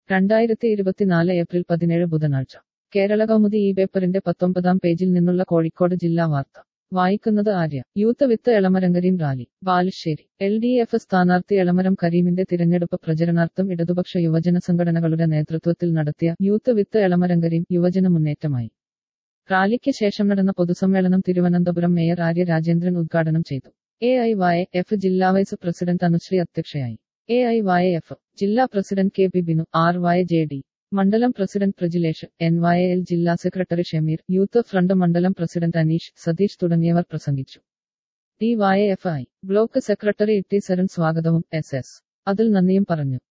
രണ്ടായിരത്തി ഇരുപത്തിനാല് ഏപ്രിൽ പതിനേഴ് ബുധനാഴ്ച കേരള കൗമുദി ഈ പേപ്പറിന്റെ പത്തൊമ്പതാം പേജിൽ നിന്നുള്ള കോഴിക്കോട് ജില്ലാ വാർത്ത വായിക്കുന്നത് Arya youth with Elamaram rally Balussery L D F സ്ഥാനാർത്ഥി എളമരം കരീമിന്റെ തിരഞ്ഞെടുപ്പ് പ്രചരണാർത്ഥം ഇടതുപക്ഷ യുവജന സംഘടനകളുടെ നേതൃത്വത്തിൽ നടത്തിയ യൂത്ത് വിത്ത് എളമരം കരീം യുവജന മുന്നേറ്റമായി റാലിക്ക് ശേഷം നടന്ന പൊതുസമ്മേളനം തിരുവനന്തപുരം മേയർ ആര്യ രാജേന്ദ്രൻ ഉദ്ഘാടനം ചെയ്തു എ ഐ വൈ എഫ് ജില്ലാ വൈസ് പ്രസിഡന്റ് അനുശ്രീ അധ്യക്ഷയായി എ ഐ വൈ എഫ് ജില്ലാ president K P Binu R Y J D മണ്ഡലം president Prajilesh N Y L ജില്ലാ സെക്രട്ടറി ഷമീർ യൂത്ത് ഫ്രണ്ട് മണ്ഡലം പ്രസിഡന്റ് അനീഷ് സതീഷ് തുടങ്ങിയവർ പ്രസംഗിച്ചു D Y F I block secretary E T Saran സ്വാഗതവും S S അതിൽ നന്ദിയും പറഞ്ഞു